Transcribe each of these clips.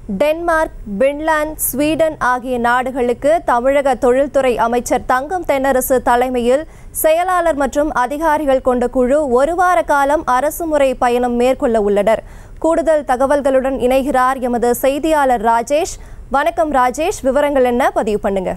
Denmark Finland Sweden ஆகிய நாடுகளுக்கு தமிழக தொழில்துறை அமைச்சர் தங்கம் தென்னரசு தலைமையில் செயலாளர் மற்றும் அதிகாரிகள் கொண்ட குழு ஒரு வார காலம் அரசுமுறை பயணம் மேற்கொள்ள உள்ளனர் கூடுதல் தகவல்களுடன் இணைகிறார் எமது செய்தியாளர் ராஜேஷ் வணக்கம் ராஜேஷ் விவரங்கள் என்ன பதிவு பண்ணுங்க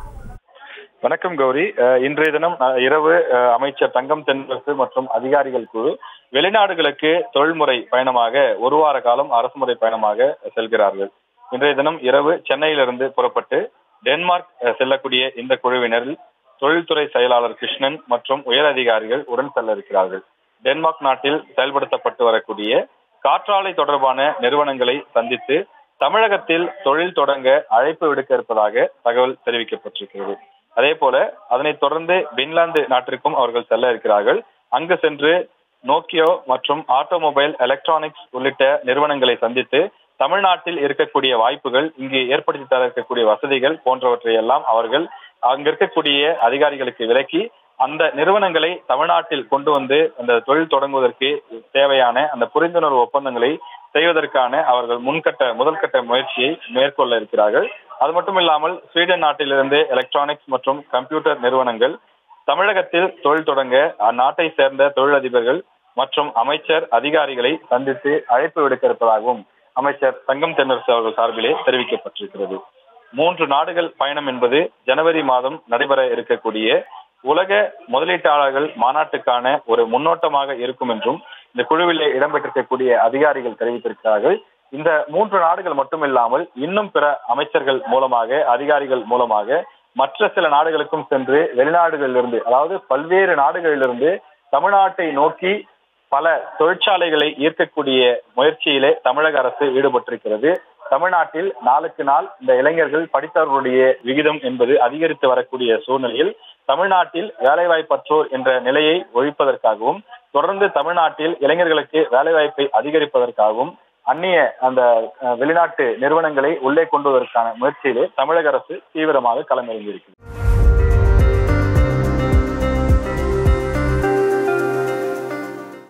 வணக்கம் கௌரி அஹ், இன்றைய தினம் அஹ், இரவு அஹ், அமைச்சர் தங்கம் தென்னரசு மற்றும் அதிகாரிகள் குழு வெளிநாடுகளுக்கு தொழில்முறை பயணமாக ஒரு வார காலம் அரசுமுறை பயணமாக செல்கிறார்கள் இன்றைய தினம் இரவு சென்னையிலிருந்து புறப்பட்டு டென்மார்க் அஹ், செல்லக்கூடிய இந்த குழுவினரில் தொழில்துறை செயலாளர் கிருஷ்ணன் மற்றும் உயர் அதிகாரிகள் உடன் செல்ல இருக்கிறார்கள் டென்மார்க் நாட்டில் செயல்படுத்தப்பட்டு வரக்கூடிய காற்றாலை தொடர்பான நிறுவனங்களை சந்தித்து தமிழகத்தில் தொழில் தொடங்க அழைப்பு விடுக்க இருப்பதாக தகவல் தெரிவிக்கப்பட்டிருக்கிறது அதே போல அதனைத் தொடர்ந்து பின்லாந்து நாட்டிற்கும் அவர்கள் செல்ல இருக்கிறார்கள் அங்கு சென்று நோக்கியோ மற்றும் ஆட்டோமொபைல் எலக்ட்ரானிக்ஸ் உள்ளிட்ட நிறுவனங்களை சந்தித்து தமிழ்நாட்டில் இருக்கக்கூடிய வாய்ப்புகள் இங்கு ஏற்படுத்தி தர இருக்கக்கூடிய வசதிகள் போன்றவற்றை எல்லாம் அவர்கள் அங்க இருக்கக்கூடிய அதிகாரிகளுக்கு விலக்கி அந்த நிறுவனங்களை தமிழ்நாட்டில் கொண்டு வந்து அந்த தொழில் தொடங்குவதற்கு தேவையான அந்த புரிந்துணர்வு ஒப்பந்தங்களை செய்வதற்கான அவர்கள் முன்கட்ட முதல்கட்ட முயற்சியை மேற்கொள்ள இருக்கிறார்கள் அது மட்டும் இல்லாமல் ஸ்வீடன் நாட்டிலிருந்து எலக்ட்ரானிக்ஸ் மற்றும் கம்ப்யூட்டர் நிறுவனங்கள் தமிழகத்தில் தொழில் தொடங்க அந்நாட்டை சேர்ந்த தொழிலதிபர்கள் மற்றும் அமைச்சர் அதிகாரிகளை சந்தித்து அழைப்பு விடுக்க இருப்பதாகவும் அமைச்சர் தங்கம் தென்னரசு அவர்கள் சார்பிலே தெரிவிக்கப்பட்டிருக்கிறது மூன்று நாடுகள் பயணம் என்பது ஜனவரி மாதம் நடைபெற இருக்கக்கூடிய உலக முதலீட்டாளர்கள் மாநாட்டுக்கான ஒரு முன்னோட்டமாக இருக்கும் என்றும் இந்த குழுவிலே இடம்பெற்றிருக்கக்கூடிய அதிகாரிகள் தெரிவித்திருக்கிறார்கள் இந்த மூன்று நாடுகள் மட்டுமில்லாமல் இன்னும் பிற அமைச்சர்கள் மூலமாக அதிகாரிகள் மூலமாக மற்ற சில நாடுகளுக்கும் சென்று வெளிநாடுகளிலிருந்து அதாவது பல்வேறு நாடுகளிலிருந்து தமிழ்நாட்டை நோக்கி பல தொழிற்சாலைகளை ஈர்க்கக்கூடிய முயற்சியிலே தமிழக அரசு ஈடுபட்டிருக்கிறது தமிழ்நாட்டில் நாளுக்கு நாள் இந்த இளைஞர்கள் படித்தவர்களுடைய விகிதம் என்பது அதிகரித்து வரக்கூடிய சூழ்நிலையில் தமிழ்நாட்டில் வேலைவாய்ப்பற்றோர் என்ற நிலையை ஒழிப்பதற்காகவும் தொடர்ந்து தமிழ்நாட்டில் இளைஞர்களுக்கு வேலைவாய்ப்பை அதிகரிப்பதற்காகவும் அந்நிய அந்த அஹ், வெளிநாட்டு நிறுவனங்களை உள்ளே கொண்டு வருவதற்கான முயற்சியிலே தமிழக அரசு தீவிரமாக களமிறங்கியிருக்கிறது